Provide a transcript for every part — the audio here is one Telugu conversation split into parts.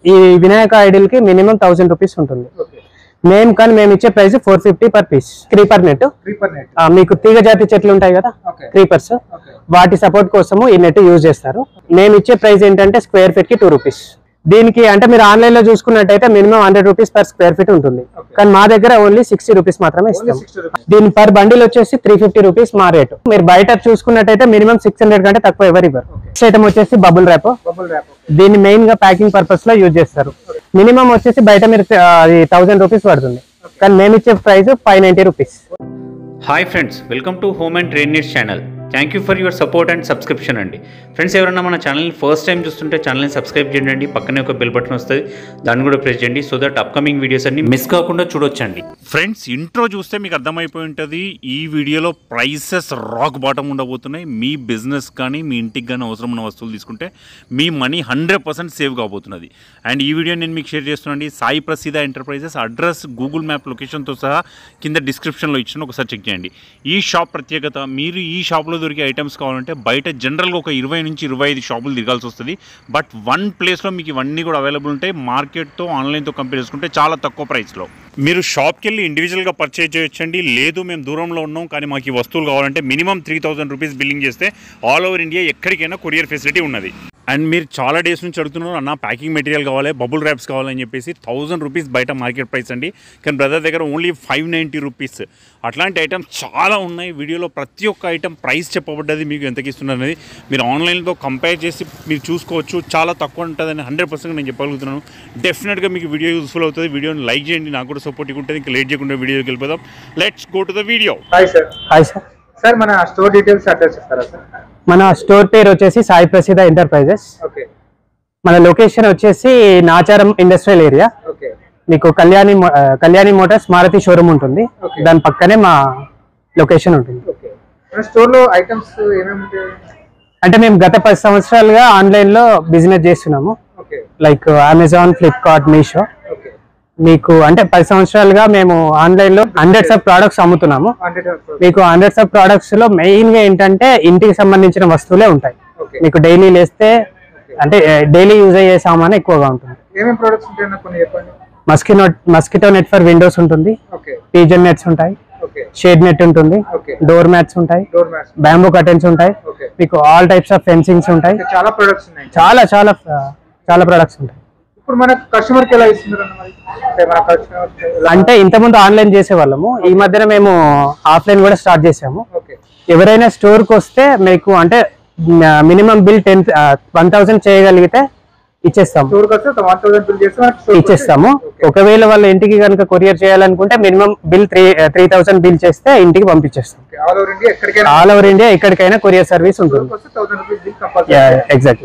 ఈ వినాయక ఐడిల్ కి మినిమం థౌసండ్ రూపీస్ ఉంటుంది ఓకే మేము కానీ మేము ఇచ్చే price four fifty per piece creeper net creeper net మీకు తీగ జాతి చెట్లు ఉంటాయి కదా ఓకే క్రీపర్స్ ఓకే వాటి సపోర్ట్ కోసము ఈ నెట్ యూజ్ చేస్తారు మేము ఇచ్చే ప్రైస్ ఏంటంటే స్క్వేర్ ఫీట్ కి టూ రూపీస్ దీనికి అంటే మీరు ఆన్లైన్ లో చూసుకున్నట్టయితే minimum hundred rupees per square feet ఉంటుంది Okay. కానీ మా దగ్గర ఓన్లీ సిక్స్టీ రూపీస్ మాత్రమే ఓన్లీ ఇస్తాం సిక్స్టీ రూపీస్ దీని పర్ బండిల్ వచ్చేసి త్రీ ఫిఫ్టీ రూపీస్ మా రేటు మీరు బయట చూసుకున్నట్టయితే మినిమం సిక్స్ హండ్రెడ్ కంటే తక్కువ ఎవరు ఇవ్వరు నెక్స్ట్ ఐటమ్ వచ్చేసి బబుల్ ర్యాప్ బబుల్ ర్యాప్ దీన్ని మెయిన్ గా ప్యాకింగ్ పర్పస్ లో యూజ్ చేస్తారు మినిమం వచ్చేసి బయట మీరు ఆ, అది థౌసండ్ రూపీస్ పడుతుంది కానీ మేము ఇచ్చే price five ninety rupees hi friends welcome to home and train needs channel thank you for your support and subscription అండి ఫ్రెండ్స్ ఎవరైనా మన ఛానల్ని ఫస్ట్ టైం చూస్తుంటే ఛానల్ని సబ్స్క్రైబ్ చేయండి పక్కనే ఒక బెల్ బటన్ వస్తుంది దాన్ని కూడా ప్రెస్ చేయండి సో దట్ అప్కమింగ్ వీడియోస్ అన్ని మిస్ కాకుండా చూడొచ్చండి ఫ్రెండ్స్ ఇంట్రో చూస్తే మీకు అర్థమైపోయి ఉంటుంది ఈ వీడియోలో ప్రైసెస్ రాక్ బాటమ్ ఉండబోతున్నాయి మీ బిజినెస్ కానీ మీ ఇంటికి కానీ అవసరం ఉన్న వస్తువులు తీసుకుంటే మీ మనీ హండ్రెడ్ పర్సెంట్ సేవ్ కాబోతున్నది అండ్ ఈ వీడియో నేను మీకు షేర్ చేస్తున్నాండి Sai Praseeda enterprises address Google map లొకేషన్తో సహా కింద డిస్క్రిప్షన్లో ఇచ్చిన ఒకసారి చెక్ చేయండి ఈ షాప్ ప్రత్యేకత మీరు ఈ షాప్లో దొరికే ఐటమ్స్ కావాలంటే బయట జనరల్గా ఒక ఇరవై నుంచి ఇరవై ఐదు షాపులు తిరగాల్సి వస్తుంది బట్ వన్ ప్లేస్లో మీకు ఇవన్నీ కూడా అవైలబుల్ ఉంటాయి మార్కెట్తో ఆన్లైన్తో కంపేర్ చేసుకుంటే చాలా తక్కువ ప్రైస్లో మీరు షాప్కి వెళ్ళి ఇండివిజువల్గా పర్చేజ్ చేయొచ్చండి లేదు మేము దూరంలో ఉన్నాం కానీ మాకు ఈ వస్తువులు కావాలంటే minimum three thousand rupees billing చేస్తే ఆల్ ఓవర్ ఇండియా ఎక్కడికైనా కొరియర్ ఫెసిలిటీ ఉన్నది అండ్ మీరు చాలా డేస్ నుంచి అడుగుతున్నారు అన్న ప్యాకింగ్ మెటీరియల్ కావాలి బబుల్ ర్యాప్స్ కావాలని చెప్పేసి థౌసండ్ రూపీస్ బయట మార్కెట్ ప్రైస్ అండి కానీ బ్రదర్ దగ్గర ఓన్లీ ఫైవ్ నైంటీ రూపీస్ అట్లాంటి ఐటమ్స్ చాలా ఉన్నాయి వీడియోలో ప్రతి ఒక్క ఐటమ్ ప్రైస్ చెప్పబడ్డది మీకు ఎంతకి ఇస్తున్నారు అనేది మీరు ఆన్లైన్తో కంపేర్ చేసి మీరు చూసుకోవచ్చు చాలా తక్కువ ఉంటుందని హండ్రెడ్ పర్సెంట్ నేను చెప్పగలుగుతున్నాను డెఫినెట్గా మీకు వీడియో యూస్ఫుల్ అవుతుంది వీడియోని లైక్ చేయండి నాకు కూడా సపోర్ట్ ఉంటుంది ఇంకా లేట్ చేయకుండా వీడియోకి వెళ్ళిపోదాం let's go to the video hi sir hi sir sir మన స్టోర్ డీటెయిల్స్ అడ్రస్ చెప్తారా సార్ మన స్టోర్ పేరు వచ్చేసి సాయి ప్రసిద్ధ ఎంటర్ప్రైజెస్ ఓకే మన లొకేషన్ వచ్చేసి నాచారం ఇండస్ట్రియల్ ఏరియా ఓకే మీకు కళ్యాణి మో- ఆ, కళ్యాణి మోటార్స్ మారుతి షోరూమ్ ఉంటుంది Okay. దాని పక్కనే మా లొకేషన్ ఉంటుంది ఓకే మన స్టోర్ లో ఐటమ్స్ ఏమేమి ఉంటాయి అంటే మేము గత పది సంవత్సరాలుగా ఆన్లైన్ లో బిజినెస్ చేస్తున్నాము okay like Amazon Flipkart Meesho okay మీకు అంటే పది సంవత్సరాలుగా మేము ఆన్లైన్ లో హండ్రెడ్స్ ఆఫ్ ప్రోడక్ట్స్ అమ్ముతున్నాము హండ్రెడ్ మీకు హండ్రెడ్స్ ఆఫ్ ప్రోడక్ట్స్ లో మెయిన్ గా ఏంటంటే ఇంటికి సంబంధించిన వస్తువులే ఉంటాయి ఓకే మీకు డైలీ లేస్తే అంటే డైలీ యూజ్ అయ్యే సామాన్ ఎక్కువగా ఉంటుంది ఏమేమి ప్రొడక్ట్స్ ఉంటాయి నాకు కొన్ని చెప్పండి మస్కినో మస్కిటో నెట్ ఫర్ విండోస్ ఉంటుంది ఓకే పీజన్ నెట్స్ ఉంటాయి ఓకే షేడ్ నెట్ ఉంటుంది ఓకే డోర్ మ్యాట్స్ ఉంటాయి డోర్ మ్యాట్స్ బ్యాంబూ కర్టెన్స్ ఉంటాయి ఓకే మీకు ఆల్ టైప్స్ ఆఫ్ ఫెన్సింగ్స్ ఉంటాయి చాలా ప్రొడక్ట్స్ ఉన్నాయి చాలా చాలా ఆ, చాలా ప్రొడక్ట్స్ ఉంటాయి ఇప్పుడు మన కస్టమర్ కి ఎలా ఇస్తున్నారు అన్న మరి అంటే మన కస్టమర్ అంటే ఇంతకుముందు ఆన్లైన్ చేసేవాళ్ళము ఈ మధ్యన మేము ఆఫ్లైన్ కూడా స్టార్ట్ చేసాము ఓకే ఎవరైనా స్టోర్ కి వస్తే మీకు అంటే minimum bill ten one thousand చేయగలిగితే ఇచ్చేస్తాము స్టోర్ కి వస్తే వన్ థౌసండ్ బిల్ చేస్తే మనకి store కి ఇచ్చేస్తాము వస్తే- ఒకవేళ వాళ్ళ ఇంటికి కనుక కొరియర్ చేయాలనుకుంటే minimum bill three three thousand bill చేస్తే ఇంటికి పంపించేస్తాం ఓకే ఆల్ ఓవర్ ఇండియా ఎక్కడికైనా ఆల్ ఓవర్ ఇండియా ఎక్కడికైనా కొరియర్ సర్వీస్ స్టోర్ ఉంటుంది కి వస్తే thousand rupees bill compulsory exactly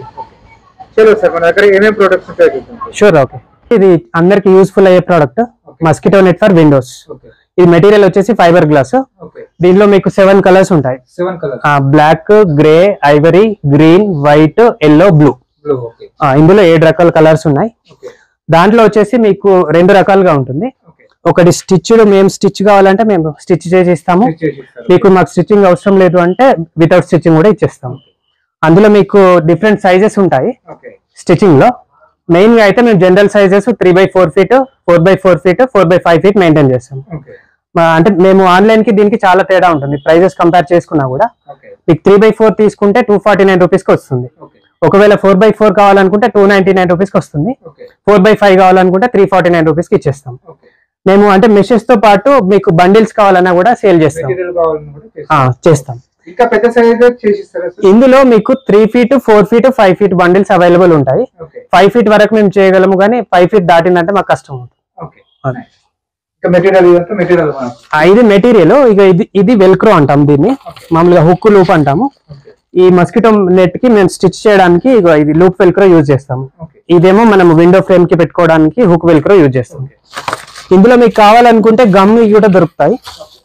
చలో సార్ మన దగ్గర ఏమేమి ప్రొడక్ట్స్ ఉంటాయో చూద్దాం షూర్ ఓకే ఇది అందరికి యూస్ఫుల్ అయ్యే product mosquito net for windows okay ఇది మెటీరియల్ వచ్చేసి ఫైబర్ గ్లాస్ ఓకే దీనిలో మీకు సెవెన్ కలర్స్ ఉంటాయి seven colours black grey ivory green white yellow blue blue okay ఇందులో ఏడు రకాల కలర్స్ ఉన్నాయి ఓకే దాంట్లో వచ్చేసి మీకు రెండు రకాలుగా ఉంటుంది ఓకే ఒకటి స్టిచ్ మేము స్టిచ్ కావాలంటే మేము స్టిచ్ చేసి ఇస్తాము చేసి ఇస్తారు మీకు మాకు స్టిచ్చింగ్ అవసరం లేదు అంటే వితౌట్ స్టిచ్చింగ్ కూడా ఇచ్చేస్తాము అందులో మీకు డిఫరెంట్ సైజెస్ ఉంటాయి ఓకే స్టిచ్చింగ్ లో మెయిన్ గా అయితే మేము general sizes three by four feet four by four feet four by five feet maintain చేస్తాం ఓకే మా- అంటే మేము ఆన్లైన్ కి దీనికి చాలా తేడా ఉంటుంది ప్రైజెస్ కంపేర్ చేసుకున్నా కూడా ఓకే మీకు త్రీ బై ఫోర్ తీసుకుంటే టూ ఫార్టీ నైన్ రూపీస్ కి వస్తుంది ఓకే ఒకవేళ ఫోర్ బై ఫోర్ కావాలనుకుంటే టూ నైన్టీ నైన్ రూపీస్ కి వస్తుంది ఓకే ఫోర్ బై ఫైవ్ కావాలనుకుంటే త్రీ ఫార్టీ నైన్ రూపీస్ కి ఇచ్చేస్తాం ఓకే మేము అంటే మెషెస్ తో పాటు మీకు బండిల్స్ కావాలన్నా కూడా సేల్ చేస్తాం మెటీరియల్ కావాలని కూడా ఆ, చేస్తారు చేస్తాం ఇంకా పెద్ద సైజ్ చేసి ఇస్తారా సార్ ఇందులో మీకు three feet four feet five feet bundles available ఉంటాయి ఓకే ఫైవ్ ఫీట్ వరకు మేము చేయగలము కానీ ఫైవ్ ఫీట్ దాటిందంటే మాకు కష్టం అవుతుంది ఓకే ఇంకా మెటీరియల్ ఇదంతా మెటీరియల్ మనకు ఆ, ఇది మెటీరియల్ ఇక ఇది ఇది వెల్క్రో అంటాం దీన్ని మామూలుగా హుక్ లూప్ అంటాము ఓకే ఈ మస్కిటో నెట్ కి మేము స్టిచ్ చేయడానికి ఇగో ఇది లూప్ వెల్క్రో యూజ్ చేస్తాము ఓకే ఇదేమో మనం విండో ఫ్రేమ్ కి పెట్టుకోవడానికి హుక్ వెల్క్రో యూజ్ చేస్తాం ఓకే ఇందులో మీకు కావాలనుకుంటే గమ్ కూడా దొరుకుతాయి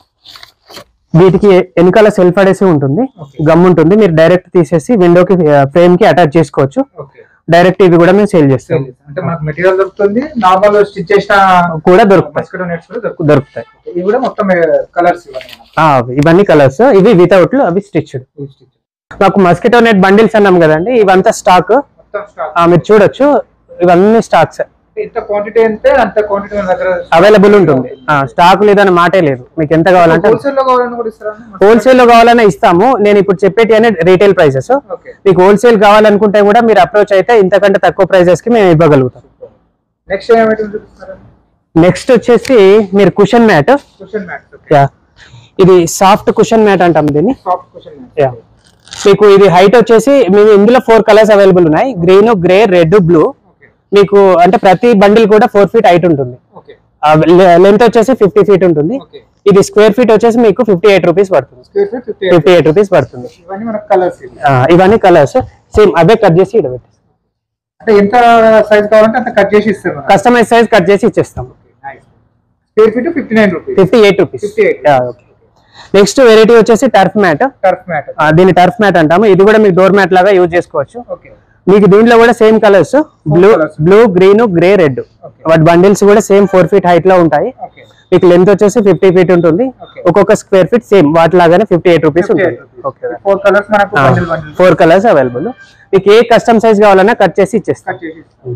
వీటికి వెనకాల సెల్ఫ్ అడేసి ఉంటుంది Okay. గమ్ ఉంటుంది మీరు డైరెక్ట్ తీసేసి విండోకి ఫ్రేమ్ కి అటాచ్ చేసుకోవచ్చు ఓకే డైరెక్ట్ ఇవి కూడా మేము సేల్ చేస్తాం అంటే మనకు మెటీరియల్ దొరుకుతుంది నార్మల్ స్టిచ్ చేసిన కూడా దొరుకుతాయి మస్కిటో నెట్స్ కూడా దొరుకుతాయి దొరుకుతాయి ఇవి కూడా మొత్తం కలర్స్ ఇవన్నీ ఆ, ఇవన్నీ కలర్స్ ఇవి వితౌట్ అవి స్టిచ్డ్ మనకు. స్టిచ్ మాకు మస్కిటో నెట్ బండిల్స్ అన్నాం కదండి ఇవంతా స్టాక్ మొత్తం స్టాక్ మీరు చూడొచ్చు ఇవన్నీ స్టాక్స్ ఎంత క్వాంటిటీ అంటే అంత క్వాంటిటీ మన దగ్గర అవైలబుల్ ఉంటుంది స్టాక్ లేదని మాటే లేదు మీకు ఎంత కావాలంటే హోల్సేల్ లో కావాలని కూడా ఇస్తారా హోల్సేల్ లో కావాలన్నా ఇస్తాము నేను ఇప్పుడు చెప్పేటి అనేది రీటైల్ ప్రైసెస్ ఓకే మీకు హోల్సేల్ కావాలనుకుంటే కూడా మీరు అప్రోచ్ అయితే ఇంతకంటే తక్కువ ప్రైసెస్ కి మేము ఇవ్వగలుగుతాం నెక్స్ట్ ఏమైతే చూపిస్తారా నెక్స్ట్ వచ్చేసి మీరు cushion mat question maths okay yeah ఇది సాఫ్ట్ కుషన్ మ్యాట్ అంటాం దీన్ని సాఫ్ట్ క్వశ్చన్ మ్యాథ్స్ యా మీకు ఇది హైట్ వచ్చేసి మేము ఇందులో ఫోర్ కలర్స్ అవైలబుల్ ఉన్నాయి green grey red blue okay మీకు అంటే ప్రతి బండిల్ కూడా ఫోర్ ఫీట్ హైట్ ఉంటుంది ఓకే లెంత్ వచ్చేసి ఫిఫ్టీ ఫీట్ ఉంటుంది ఓకే ఇది స్క్వేర్ ఫీట్ వచ్చేసి మీకు ఫిఫ్టీ ఎయిట్ రూపీస్ పడుతుంది square feet fifty fifty eight rupees పడుతుంది ఇవన్నీ మనకు కలర్స్ ఆ, ఇవన్నీ కలర్స్ సేమ్ అవే కట్ చేసి ఇక్కడ పెట్టేస్తాం అంటే ఎంత సైజ్ కావాలంటే అంత కట్ చేసి ఇస్తాం మనం కస్టమైజ్ సైజ్ కట్ చేసి ఇచ్చేస్తాం square feet fifty nine rupees fifty eight rupees 58. Next variety వచ్చేసి టర్ఫ్ మ్యాట్ టర్ఫ్ మ్యాట్ దీన్ని టర్ఫ్ మ్యాట్ అంటాము ఇది కూడా మీకు డోర్ మ్యాట్ లాగా యూజ్ చేసుకోవచ్చు ఓకే మీకు దీంట్లో కూడా same colours blue colours. Blue green grey red Okay. వాటి బండిల్స్ కూడా సేమ్ ఫోర్ ఫీట్ హైట్ లో ఉంటాయి ఓకే మీకు లెంత్ వచ్చేసి ఫిఫ్టీ ఫీట్ ఉంటుంది Okay. ఒక్కొక్క స్క్వేర్ ఫీట్ సేమ్ వాటి లాగానే ఫిఫ్టీ ఎయిట్ రూపీస్ ఉంటుంది ఓకే ఫోర్ కలర్స్ మనకు bundle bundle four colours available మీకు ఏ కస్టమ్ సైజ్ కావాలన్నా కట్ చేసి ఇచ్చేస్తాం కట్ చేసి ఇస్తాం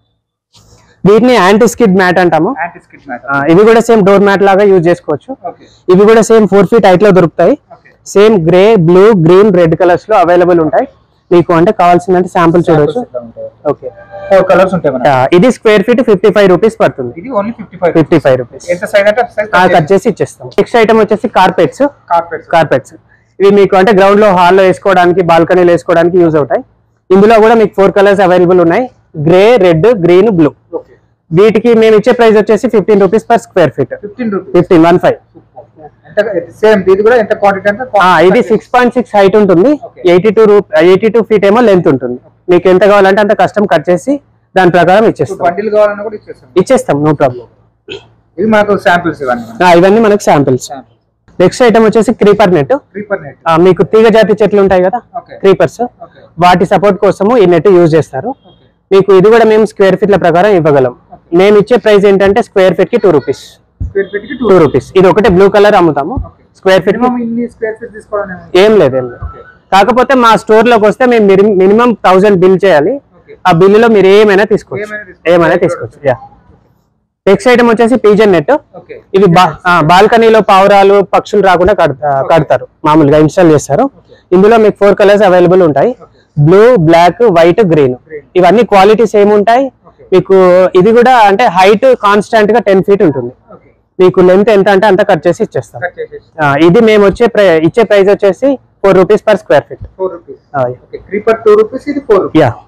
వీటిని యాంటీ స్కిడ్ మ్యాట్ అంటాము యాంటీ స్కిట్ మ్యాట్ ఆ, ఇవి కూడా సేమ్ డోర్ మ్యాట్ లాగా యూజ్ చేసుకోవచ్చు ఓకే ఇవి కూడా సేమ్ ఫోర్ ఫీట్ హైట్ లో దొరుకుతాయి okay same grey blue green red colours లో అవైలబుల్ ఉంటాయి మీకు అంటే కావాల్సిందంటే శాంపుల్ చూడవచ్చు ఓకే ఫోర్ కలర్స్ ఉంటాయి మనకి ఇది square feet fifty five rupees పడుతుంది ఇది only fifty five fifty five rupees ఎంత సైజ్ అంటే సైజ్ కట్ చేసి ఇచ్చేస్తాం నెక్స్ట్ ఐటమ్ వచ్చేసి కార్పెట్స్ కార్పెట్స్ కార్పెట్స్ ఇవి మీకు అంటే గ్రౌండ్ లో హాల్లో వేసుకోవడానికి బాల్కనీలో వేసుకోవడానికి యూజ్ అవుతాయి ఇందులో కూడా మీకు ఫోర్ కలర్స్ అవైలబుల్ ఉన్నాయి grey red green blue okay వీటికి మేము ఇచ్చే ప్రైస్ వచ్చేసి fifteen rupees per square feet fifteen rupees fifteen one five ఎంత సేమ్ ఇది కూడా ఎంత క్వాంటిటీ అంటే ఇది సిక్స్ పాయింట్ సిక్స్ హైట్ ఉంటుంది Okay. ఎయిటీ టూ రూ ఎయిటీ టూ ఫీట్ ఏమో లెంత్ ఉంటుంది మీకు ఎంత కావాలంటే అంత కస్టమ్ కట్ చేసి దాని ప్రకారం ఇచ్చేస్తాం బండిల్ కావాలన్నా కూడా ఇచ్చేస్తాం ఇచ్చేస్తాం నో ప్రాబ్లం ఇది మనకు శాంపిల్స్ ఇవన్నీ ఇవన్నీ మనకు శాంపిల్స్ శాంపిల్స్ నెక్స్ట్ ఐటమ్ వచ్చేసి క్రీపర్ నెట్ క్రీపర్ నెట్ మీకు తీగ జాతి చెట్లు ఉంటాయి కదా ఓకే క్రీపర్స్ ఓకే వాటి సపోర్ట్ కోసము ఈ నెట్ యూజ్ చేస్తారు ఓకే మీకు ఇది కూడా మేము స్క్వేర్ ఫీట్ల ప్రకారం ఇవ్వగలం మేము ఇచ్చే ప్రైస్ ఏంటంటే స్క్వేర్ ఫీట్ కి టూ రూపీస్ స్క్వేర్ ఫీట్ కి టూ టూ రూపీస్ ఇది ఒకటే బ్లూ కలర్ అమ్ముతాము ఓకే స్క్వేర్ ఫీట్ మినిమం ఇన్ని స్క్వేర్ ఫీట్ తీసుకోవడం ఏం లేదు ఏం లేదు ఓకే కాకపోతే మా స్టోర్ లోకి వస్తే మేము మినిమం థౌసండ్ బిల్ చేయాలి ఓకే ఆ బిల్లులో మీరు ఏమైనా తీసుకోవచ్చు ఏమైనా తీసుకోవచ్చు. ఏమైనా తీసుకోవచ్చు యా నెక్స్ట్ ఐటమ్ వచ్చేసి పీజన్ నెట్ ఓకే ఇవి బాల్కనీలో పావురాలు పక్షులు రాకుండా కడత- ఆ, కడతారు మామూలుగా ఇన్స్టాల్ చేస్తారు ఇందులో మీకు ఫోర్ కలర్స్ అవైలబుల్ ఉంటాయి blue black white green Green. ఇవన్నీ క్వాలిటీస్ ఏముంటాయి ఓకే మీకు ఇది కూడా అంటే హైట్ కాన్స్టాంట్ గా టెన్ ఫీట్ ఉంటుంది ఓకే మీకు లెంత్ ఎంత అంటే అంత కట్ చేసి ఇచ్చేస్తాం కట్ చేసేసి ఆ, ఇది మేము వచ్చే ప్ర- ఇచ్చే ప్రైస్ వచ్చేసి four rupees per square feet four rupees okay creeper two rupees ఇది ఫోర్ రూపీస్ యా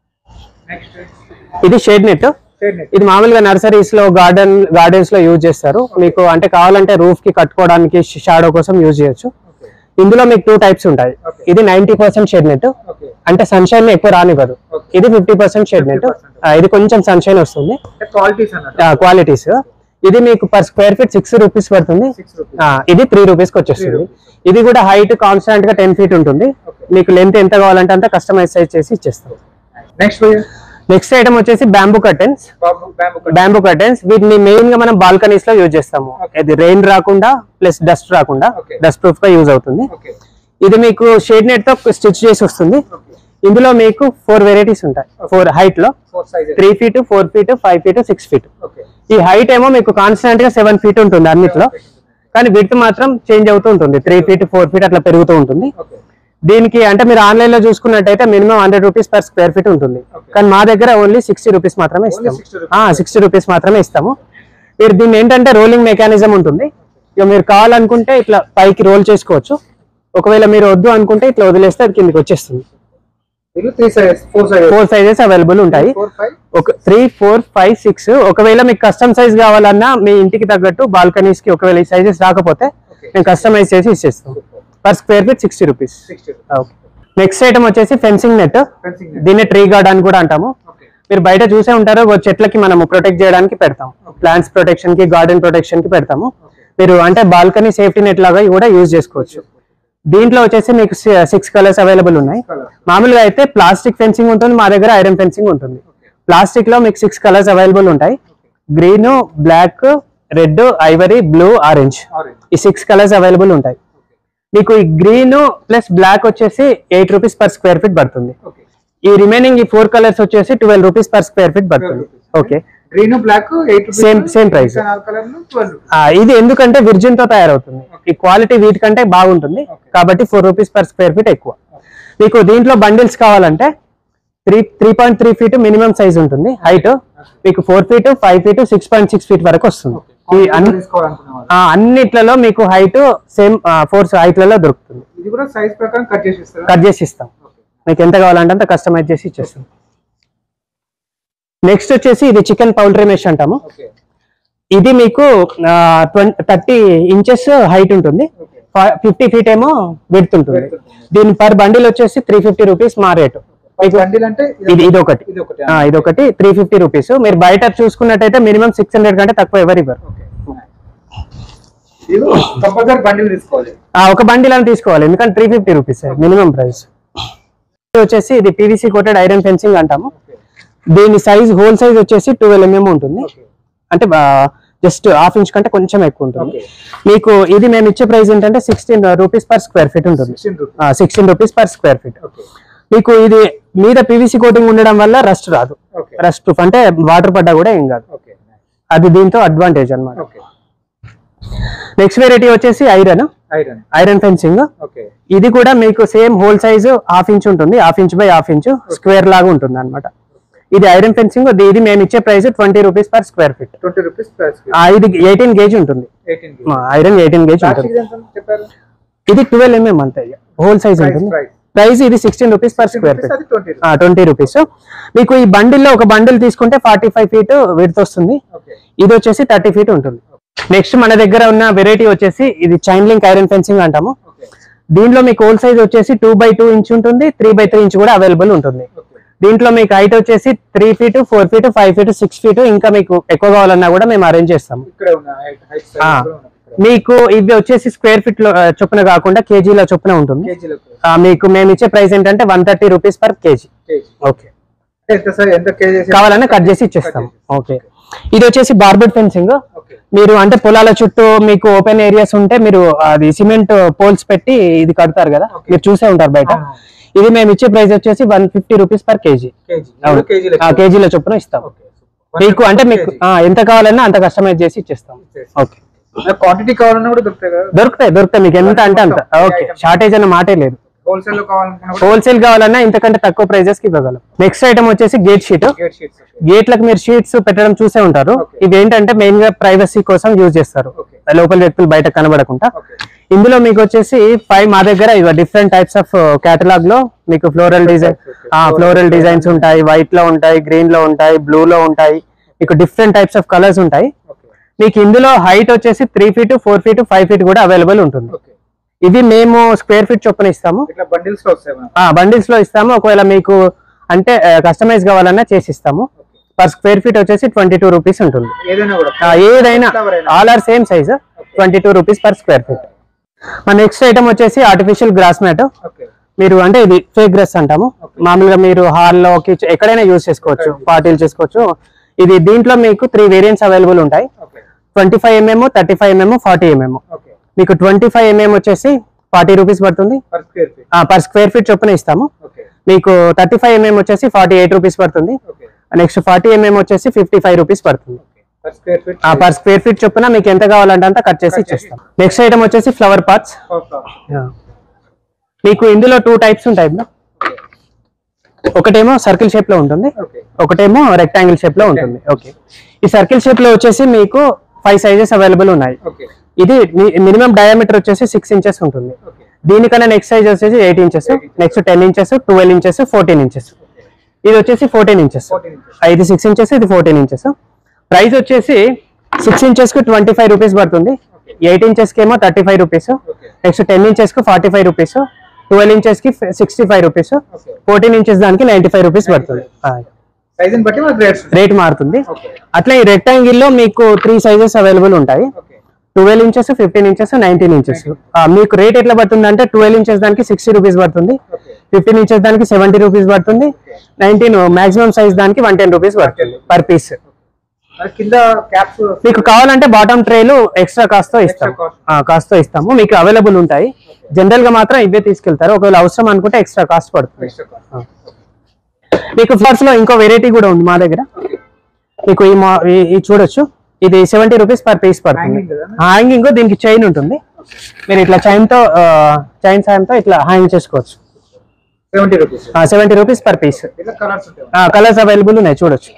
నెక్స్ట్ ఇది షేడ్ నెట్ షేడ్ నెట్ ఇది మామూలుగా నర్సరీస్ లో గార్డెన్ గార్డెన్స్ లో యూజ్ చేస్తారు మీకు అంటే కావాలంటే రూఫ్ కి కట్టుకోవడానికి షాడో కోసం యూజ్ చేయొచ్చు ఓకే ఇందులో మీకు టూ టైప్స్ ఉంటాయి Okay. ఇది ninety percent shade net okay అంటే సన్షైన్ ఎక్కువ రానివ్వదు Okay. ఇది ఫిఫ్టీ పర్సెంట్ షేడ్ నెట్ 50%. ఇది కొంచెం సన్షైన్ వస్తుంది అంటే క్వాలిటీస్ అన్నట్టు క్వాలిటీస్ ఇది మీకు per square feet six rupees పడుతుంది సిక్స్ రూపీస్ ఆ, ఇది త్రీ రూపీస్ కి వచ్చేస్తుంది ఇది కూడా హైట్ కాన్స్టాంట్ గా టెన్ ఫీట్ ఉంటుంది Okay. మీకు లెంత్ ఎంత కావాలంటే అంత కస్టమైజ్ సైజ్ చేసి ఇచ్చేస్తాం నెక్స్ట్ నెక్స్ట్ ఐటమ్ వచ్చేసి బ్యాంబూ కర్టెన్స్ బాబు బ్యాంబు బ్యాంబూ కర్టెన్స్ వీటిని మెయిన్ గా మనం బాల్కనీస్ లో యూజ్ చేస్తాము Okay. ఇది రెయిన్ రాకుండా ప్లస్ డస్ట్ రాకుండా Okay. డస్ట్ ప్రూఫ్ గా యూజ్ అవుతుంది ఓకే ఇది మీకు షేడ్ నెట్ తో స్టిచ్ చేసి వస్తుంది ఓకే ఇందులో మీకు ఫోర్ వెరైటీస్ ఉంటాయి ఫోర్ హైట్ లో four sizes three feet four feet five feet six feet okay ఈ హైట్ ఏమో మీకు కాన్స్టెంట్ గా సెవెన్ ఫీట్ ఉంటుంది అన్నిట్లో కానీ విడ్త్ మాత్రం చేంజ్ అవుతూ ఉంటుంది త్రీ ఫీట్ ఫోర్ ఫీట్ అట్లా పెరుగుతూ ఉంటుంది ఓకే దీనికి అంటే మీరు ఆన్లైన్ లో చూసుకున్నట్టయితే minimum hundred rupees per square feet ఉంటుంది Okay. కానీ మా దగ్గర ఓన్లీ సిక్స్టీ రూపీస్ మాత్రమే Only ఇస్తాము 60 rupees. సిక్స్టీ రూపీస్ మాత్రమే ఇస్తాము మీరు దీన్ని ఏంటంటే రోలింగ్ మెకానిజం ఉంటుంది ఇక మీరు కావాలనుకుంటే ఇట్లా పైకి రోల్ చేసుకోవచ్చు ఒకవేళ మీరు వద్దు అనుకుంటే ఇట్లా వదిలేస్తే అది కిందకి వచ్చేస్తుంది ఇది three sizes four sizes four sizes available ఉంటాయి ఫోర్ ఫైవ్ ఒక త్రీ ఫోర్ ఫైవ్ సిక్స్ ఒకవేళ మీకు కస్టమ్ సైజ్ కావాలన్నా మీ ఇంటికి తగ్గట్టు బాల్కనీస్ కి ఒకవేళ ఈ సైజెస్ రాకపోతే Okay. మేము కస్టమైజ్ చేసి ఇచ్చేస్తాం per square feet sixty rupees sixty next item వచ్చేసి ఫెన్సింగ్ నెట్ ఫెన్సింగ్ దీన్ని ట్రీ గార్డ్ అని కూడా అంటాము ఓకే మీరు బయట చూసే ఉంటారు ఓ చెట్లకి మనము ప్రొటెక్ట్ చేయడానికి పెడతాం ప్లాంట్స్ ప్రొటెక్షన్ కి గార్డెన్ ప్రొటెక్షన్ కి పెడతాము మీరు అంటే బాల్కనీ సేఫ్టీ నెట్ లాగా కూడా యూజ్ చేసుకోవచ్చు దీంట్లో వచ్చేసి మీకు సిక్స్ కలర్స్ అవైలబుల్ ఉన్నాయి కలర్ మామూలుగా అయితే ప్లాస్టిక్ ఫెన్సింగ్ ఉంటుంది మా దగ్గర ఐరన్ ఫెన్సింగ్ ఉంటుంది ప్లాస్టిక్ లో మీకు సిక్స్ కలర్స్ అవైలబుల్ ఉంటాయి green black red ivory blue orange orange ఈ సిక్స్ కలర్స్ అవైలబుల్ ఉంటాయి మీకు ఈ గ్రీన్ ప్లస్ బ్లాక్ వచ్చేసి eight rupees per square feet పడుతుంది ఓకే ఈ రిమైనింగ్ ఈ ఫోర్ కలర్స్ వచ్చేసి twelve rupees per square feet పడుతుంది okay green black eight Same- same price. Colour twelve ఆ, ఇది ఎందుకంటే విర్జిన్ తో తయారవుతుంది ఈ క్వాలిటీ వీటికంటే బాగుంటుంది కాబట్టి four rupees per square feet ఎక్కువ మీకు దీంట్లో బండిల్స్ కావాలంటే three three point three feet minimum size ఉంటుంది హైట్ మీకు four feet five feet six point six feet వరకు వస్తుంది ఈ అన్ని తీసుకోవాలనుకునే వాళ్ళు ఆ, అన్నిట్లలో మీకు హైట్ సేమ్ ఫోర్ హైట్లలో దొరుకుతుంది ఇది కూడా సైజ్ ప్రకారం కట్ చేసి ఇస్తారా కట్ చేసి ఇస్తాం మీకు ఎంత కావాలంటే అంత కస్టమైజ్ చేసి ఇచ్చేస్తాం నెక్స్ట్ వచ్చేసి ఇది చికెన్ పౌల్ట్రీ మెష్ అంటాము ఓకే ఇది మీకు థర్టీ ఇంచెస్ హైట్ ఉంటుంది ఓకే ఫిఫ్టీ ఫీట్ ఏమో విడ్త్ ఉంటుంది Width ఉంటుంది. దీని పర్ బండిల్ వచ్చేసి త్రీ ఫిఫ్టీ రూపీస్ మా రేటు మీకు బండిల్ అంటే ఇది ఇది ఒకటి ఇది ఒకటి ఆ, ఇది ఒకటి త్రీ ఫిఫ్టీ రూపీస్ మీరు బయట చూసుకున్నట్టయితే మినిమం సిక్స్ హండ్రెడ్ కంటే తక్కువ ఎవరు ఇవ్వరు ఓకే ఇది కంపల్సరీ బండిల్ తీసుకోవాలి ఆ, ఒక బండిల్ అని తీసుకోవాలి ఎందుకంటే three fifty rupees minimum price వచ్చేసి ఇది పీవీసీ కోటెడ్ ఐరన్ ఫెన్సింగ్ అంటాము ఓకే దీని సైజ్ హోల్ సైజ్ వచ్చేసి ట్వెల్వ్ ఎంఎం ఉంటుంది ఓకే అంటే జస్ట్ హాఫ్ ఇంచ్ కంటే కొంచెం ఎక్కువ ఉంటుంది ఓకే మీకు ఇది మేము ఇచ్చే ప్రైస్ ఏంటంటే sixteen rupees per square feet ఉంటుంది sixteen rupees sixteen rupees per square feet okay మీకు ఇది మీద పీవీసీ కోటింగ్ ఉండడం వల్ల రస్ట్ రాదు ఓకే రస్ట్ ప్రూఫ్ అంటే వాటర్ పడ్డా కూడా ఏం కాదు ఓకే అది దీంతో అడ్వాంటేజ్ అన్నమాట ఓకే నెక్స్ట్ వెరైటీ వచ్చేసి iron iron iron fencing okay ఇది కూడా మీకు same hole size half inch ఉంటుంది half inch by half inch square లాగా ఉంటుంది అనమాట ఇది ఐరన్ ఫెన్సింగ్ ఇది మేము ఇచ్చే price twenty rupees per square feet twenty rupees price ఇది ఎయిటీన్ గేజ్ ఉంటుంది ఎయిటీన్ ఐరన్ ఎయిటీన్ గేజ్ ఉంటుంది ప్లాస్టిక్ ఎంత చెప్పారు ఇది ట్వెల్వ్ ఎంఎం అంతే హోల్ సైజ్ ప్రైస్ ఉంటుంది ప్రైస్ ప్రైస్ ఇది sixteen rupees per square feet అది ట్వంటీ ట్వంటీ రూపీస్ మీకు ఈ బండిల్లో ఒక బండిల్ తీసుకుంటే ఫార్టీ ఫైవ్ ఫీట్ విడ్త్ వస్తుంది ఓకే ఇది వచ్చేసి థర్టీ ఫీట్ ఉంటుంది నెక్స్ట్ మన దగ్గర ఉన్న వెరైటీ వచ్చేసి ఇది చైన్ లింక్ ఐరన్ ఫెన్సింగ్ అంటాము ఓకే దీంట్లో మీకు హోల్ సైజ్ వచ్చేసి టూ బై టూ ఇంచ్ ఉంటుంది త్రీ బై త్రీ ఇంచ్ కూడా అవైలబుల్ ఉంటుంది ఓకే దీంట్లో మీకు హైట్ వచ్చేసి three feet four feet five feet six feet ఇంకా మీకు ఎక్కువ కావాలన్నా కూడా మేము అరేంజ్ చేస్తాము ఇక్కడే ఉన్న హైట్ హైట్ ఆ. సైజ్ కూడా ఉన్నది ఇక్కడ మీకు ఇవి వచ్చేసి స్క్వేర్ ఫీట్ లో ఆ, చొప్పున కాకుండా కేజీల చొప్పున ఉంటుంది కేజీలకు ఆ, మీకు మేము ఇచ్చే ప్రైస్ ఏంటంటే one thirty rupees per KG KG okay ఎంత సార్ ఎంత కేజీ కావాలన్నా కట్ చేసి ఇచ్చేస్తాం ఓకే ఇది వచ్చేసి బార్బెడ్ ఫెన్సింగ్ ఓకే మీరు అంటే పొలాల చుట్టూ మీకు ఓపెన్ ఏరియాస్ ఉంటే మీరు అది సిమెంట్ పోల్స్ పెట్టి ఇది కడతారు కదా మీరు చూసే ఉంటారు బయట ఆ. ఇది మేము ఇచ్చే ప్రైస్ వచ్చేసి one fifty rupees per KG KG అవును. కేజీలకు ఆ కేజీల చొప్పున ఇస్తాం ఓకే మీకు అంటే మీకు ఆ, ఎంత కావాలన్నా అంత కస్టమైజ్ చేసి ఇచ్చేస్తాం ఓకే క్వాంటిటీ కావాలన్నా కూడా దొరుకుతాయి కదా దొరుకుతాయి దొరుకుతాయి మీకు ఎంత అంటే అంత మొత్తం ఓకే items. షార్టేజ్ అన్న మాటే లేదు హోల్సేల్ లో కావాలనుకున్నా కూడా హోల్సేల్ కావాలన్నా ఇంతకంటే తక్కువ ప్రైజెస్ కి ఇవ్వగలం నెక్స్ట్ ఐటమ్ వచ్చేసి గేట్ షీట్ గేట్ షీట్స్ గేట్లకు మీరు షీట్స్ పెట్టడం చూసే ఉంటారు Okay. ఇవి ఏంటంటే మెయిన్ గా ప్రైవసీ కోసం యూజ్ చేస్తారు ఓకే లోపల వ్యక్తులు బయట కనబడకుండా ఓకే ఇందులో మీకు వచ్చేసి ఫైవ్ మా దగ్గర ఇవి డిఫరెంట్ టైప్స్ ఆఫ్ కేటలాగ్ లో మీకు floral design okay. Floral designs ఉంటాయి వైట్ లో ఉంటాయి గ్రీన్ లో ఉంటాయి బ్లూ లో ఉంటాయి మీకు డిఫరెంట్ టైప్స్ ఆఫ్ కలర్స్ ఉంటాయి ఓకే మీకు ఇందులో హైట్ వచ్చేసి three feet four feet five feet కూడా అవైలబుల్ ఉంటుంది ఓకే ఇవి మేము స్క్వేర్ ఫీట్ చొప్పున ఇస్తాము ఇట్లా బండిల్స్ లో వస్తాయి మనకు ఆ బండిల్స్ లో ఇస్తాము ఒకవేళ మీకు అంటే కస్టమైజ్ కావాలన్నా చేసి ఇస్తాము పర్ స్క్వేర్ ఫీట్ వచ్చేసి ట్వంటీ టూ రూపీస్ ఉంటుంది ఏదైనా కూడా ఆ, ఏదైనా Flower అయినా. All are same size twenty two rupees per square feet మన నెక్స్ట్ ఐటమ్ వచ్చేసి ఆర్టిఫిషియల్ గ్రాస్ మ్యాట్ ఓకే మీరు అంటే ఇది ఫేక్ గ్రాస్ అంటాము మామూలుగా మీరు హాల్లో కిచెన్ ఎక్కడైనా యూజ్ చేసుకోవచ్చు పార్టీలు చేసుకోవచ్చు ఇది దీంట్లో మీకు త్రీ వేరియంట్స్ అవైలబుల్ ఉంటాయి okay twenty five MM thirty five MM forty MM okay మీకు ట్వంటీ ఫైవ్ ఎంఎం వచ్చేసి ఫార్టీ రూపీస్ పడుతుంది per square feet per square feet చొప్పున ఇస్తాము ఓకే మీకు థర్టీ ఫైవ్ ఎంఎం వచ్చేసి ఫార్టీ ఎయిట్ రూపీస్ పడుతుంది ఓకే నెక్స్ట్ ఫార్టీ ఎంఎం వచ్చేసి ఫిఫ్టీ ఫైవ్ రూపీస్ పడుతుంది పర్ స్క్వేర్ ఫీట్ ఆ పర్ స్క్వేర్ ఫీట్ చొప్పున మీకు ఎంత కావాలంటే అంత కట్ చేసి ఇచ్చేస్తాం నెక్స్ట్ ఐటమ్ వచ్చేసి ఫ్లవర్ పాట్స్ మీకు ఇందులో టూ టైప్స్ ఉంటాయి bro. ఒకటేమో సర్కిల్ షేప్ లో ఉంటుంది ఓకే ఒకటేమో రెక్టాంగిల్ షేప్ లో ఉంటుంది ఓకే ఈ సర్కిల్ షేప్ లో వచ్చేసి మీకు ఫైవ్ సైజెస్ అవైలబుల్ ఉన్నాయి ఓకే ఇది మినిమం డయామీటర్ వచ్చేసి సిక్స్ ఇంచెస్ ఉంటుంది ఓకే దీనికన్నా నెక్స్ట్ సైజ్ వచ్చేసి eight inches next ten inches twelve inches fourteen inches ఇది వచ్చేసి ఫోర్టీన్ ఇంచెస్ ఫోర్టీన్ ఇంచెస్ ఇది సిక్స్ ఇంచెస్ ఇది ఫోర్టీన్ ఇంచెస్ ప్రైస్ వచ్చేసి సిక్స్ ఇంచెస్ కు ట్వంటీ ఫైవ్ రూపీస్ పడుతుంది ఎయిట్ ఇంచెస్ కి ఏమో thirty five rupees okay next ten inches కు forty five rupees twelve inches కి sixty five rupees okay fourteen inches దానికి నైన్టీ ఫైవ్ రూపీస్ పడుతుంది సైజ్ ని బట్టి మనకు రేట్స్ రేట్ మారుతుంది ఓకే అట్లా ఈ రెక్టాంగిల్ లో మీకు త్రీ సైజెస్ అవైలబుల్ ఉంటాయి okay twelve inches fifteen inches nineteen inches మీకు రేట్ ఎట్లా పడుతుంది అంటే ట్వెల్వ్ ఇంచెస్ దానికి సిక్స్టీ రూపీస్ పడుతుంది ఓకే ఫిఫ్టీన్ ఇంచెస్ దానికి సెవెంటీ రూపీస్ పడుతుంది నైన్టీన్ మాక్సిమం సైజ్ దానికి వన్ టెన్ రూపీస్ పడుతుంది పర్ పీస్ మరి కింద క్యాప్స్ మీకు కావాలంటే బాటమ్ ట్రేలు ఎక్స్ట్రా కాస్ట్ తో ఇస్తాం Extra cost. ఆ, కాస్ట్ తో ఇస్తాము మీకు అవైలబుల్ ఉంటాయి జనరల్ గా మాత్రం ఇవే తీసుకెళ్తారు ఒకవేళ అవసరం అనుకుంటే ఎక్స్ట్రా కాస్ట్ పడుతుంది ఎక్స్ట్రా ఆ. మీకు ఫ్లవర్స్ లో ఇంకో వెరైటీ కూడా ఉంది మా దగ్గర మీకు ఈ మా ఈ- ఈ చూడొచ్చు ఇది సెవెంటీ రూపీస్ పర్ పీస్ పడుతుంది Hanging కదా? హ్యాంగింగ్ దీనికి చైన్ ఉంటుంది మీరు ఇట్లా చైన్ తో చైన్ సాయంతో ఇట్లా హ్యాంగ్ చేసుకోవచ్చు seventy rupees seventy rupees per piece ఇట్లా కలర్స్ ఉంటాయి కలర్స్ అవైలబుల్ ఉన్నాయి చూడొచ్చు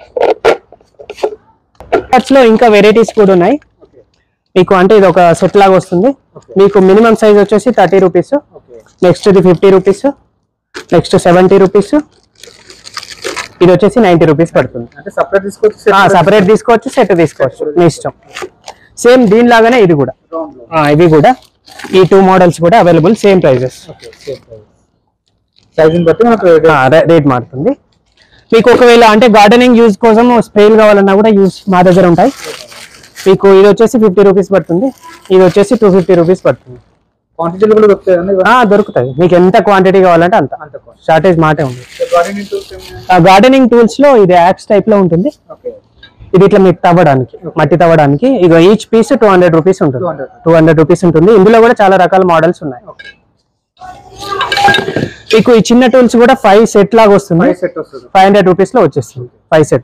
కలర్స్ లో ఇంకా వెరైటీస్ కూడా ఉన్నాయి ఓకే మీకు అంటే ఇది ఒక సెట్ లాగా వస్తుంది మీకు మినిమం సైజ్ వచ్చేసి థర్టీ రూపీస్ ఓకే నెక్స్ట్ ఇది fifty rupees next seventy rupees ఇది వచ్చేసి నైన్టీ రూపీస్ పడుతుంది అంటే సపరేట్ తీసుకోవచ్చు సపరేట్ తీసుకోవచ్చు సెట్ తీసుకోవచ్చు మీ ఇష్టం సేమ్ దీనిలాగానే ఇది కూడా రౌండ్ లో ఆ, ఇవి కూడా ఈ టూ మోడల్స్ కూడా available same prices okay same price సైజుని బట్టి మనకు రేట్ మారుతుంది మీకు ఒకవేళ అంటే గార్డెనింగ్ యూజ్ కోసం స్ప్రేలు కావాలన్నా కూడా యూజ్ మా దగ్గర ఉంటాయి మీకు ఇది వచ్చేసి ఫిఫ్టీ రూపీస్ పడుతుంది ఇది వచ్చేసి టూ ఫిఫ్టీ రూపీస్ పడుతుంది క్వాంటిటీలు కూడా దొరుకుతాయి అండి ఆ, దొరుకుతాయి మీకు ఎంత క్వాంటిటీ కావాలంటే అంత అంత క్వాంటిటీ షార్టేజ్ మాటే ఉంది గార్డెనింగ్ టూల్స్ ఏమి ఆ గార్డెనింగ్ టూల్స్ లో ఇది యాక్స్ టైప్ లో ఉంటుంది ఓకే ఇది ఇట్లా మీకు తవ్వడానికి మట్టి తవ్వడానికి ఇక each piece two hundred rupees ఉంటుంది 200. టూ హండ్రెడ్ రూపీస్ ఉంటుంది ఇందులో కూడా చాలా రకాల మోడల్స్ ఉన్నాయి ఓకే మీకు ఈ చిన్న టూల్స్ కూడా ఫైవ్ సెట్ లాగా వస్తుంది ఫైవ్ సెట్ వస్తుంది ఫైవ్ హండ్రెడ్ రూపీస్ లో వచ్చేస్తుంది ఫైవ్ సెట్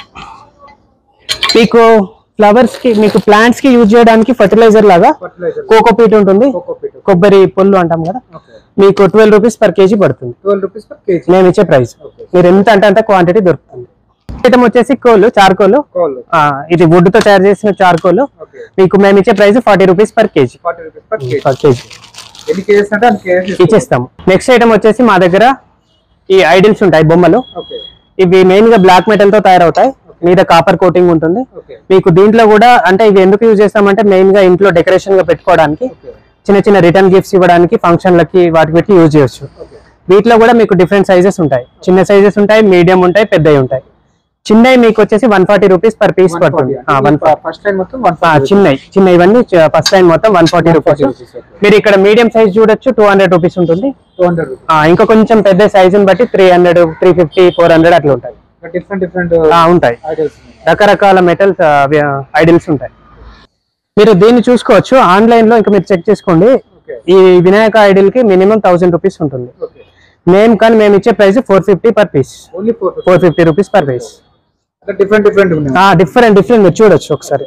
మీకు ఫ్లవర్స్ కి మీకు ప్లాంట్స్ కి యూజ్ చేయడానికి ఫర్టిలైజర్ లాగా ఫర్టిలైజర్ కోకోపీట్ ఉంటుంది కోకోపీట్ కొబ్బరి పొల్లు అంటాం కదా ఓకే మీకు ట్వెల్వ్ రూపీస్ పర్ కేజీ పడుతుంది ట్వెల్వ్ రూపీస్ పర్ కేజీ మేము ఇచ్చే ప్రైస్ ఓకే మీరు ఎంత అంటే అంత క్వాంటిటీ దొరుకుతుంది ఐటమ్ వచ్చేసి కోళ్ళు చార్కోలు కోల్ ఆ, ఇది wood తో తయారు చేసిన చార్కోలు ఓకే మీకు మేము ఇచ్చే price forty rupees per KG forty rupees per KG per KG ఎన్ని కేజెస్ అంటే అన్ని కేజెస్ ఇచ్చేస్తాము నెక్స్ట్ ఐటమ్ వచ్చేసి మా దగ్గర ఈ ఐడిల్స్ ఉంటాయి బొమ్మలు ఓకే ఇవి మెయిన్ గా బ్లాక్ మెటల్ తో తయారవుతాయి మీద కాపర్ కోటింగ్ ఉంటుంది ఓకే మీకు దీంట్లో కూడా అంటే ఇవి ఎందుకు యూజ్ చేస్తామంటే మెయిన్ గా ఇంట్లో డెకరేషన్ గా పెట్టుకోవడానికి ఓకే చిన్న చిన్న రిటర్న్ గిఫ్ట్స్ ఇవ్వడానికి ఫంక్షన్లకి వాటి వీటికి యూజ్ చేయొచ్చు ఓకే వీటిలో కూడా మీకు డిఫరెంట్ సైజెస్ ఉంటాయి చిన్న సైజెస్ ఉంటాయి మీడియం ఉంటాయి పెద్దవి ఉంటాయి చిన్నవి మీకు వచ్చేసి one forty rupees per piece పడుతుంది వన్ ఫస్ట్ టైం మొత్తం వన్ చిన్నవి చిన్న ఇవన్నీ ఫస్ట్ టైం మొత్తం వన్ ఫార్టీ రూపీస్ మీరు ఇక్కడ మీడియం సైజ్ చూడొచ్చు టూ హండ్రెడ్ రూపీస్ ఉంటుంది టూ హండ్రెడ్ రూపీస్ ఆ, ఇంకా కొంచెం పెద్ద సైజుని బట్టి three hundred three fifty four hundred అట్లా ఉంటాయి డిఫరెంట్ డిఫరెంట్ ఆ, ఉంటాయి ఐడియాస్ రకరకాల మెటల్స్ ఐడిల్స్ ఉంటాయి మీరు దీన్ని చూసుకోవచ్చు ఆన్లైన్ లో ఇంకా మీరు చెక్ చేసుకోండి ఓకే ఈ వినాయక ఐడిల్ కి మినిమం థౌసండ్ రూపీస్ ఉంటుంది ఓకే మేము కానీ మేము ఇచ్చే price four fifty per piece only four four fifty rupees per piece different different ఉన్నాయి డిఫరెంట్ డిఫరెంట్ మీరు చూడొచ్చు ఒకసారి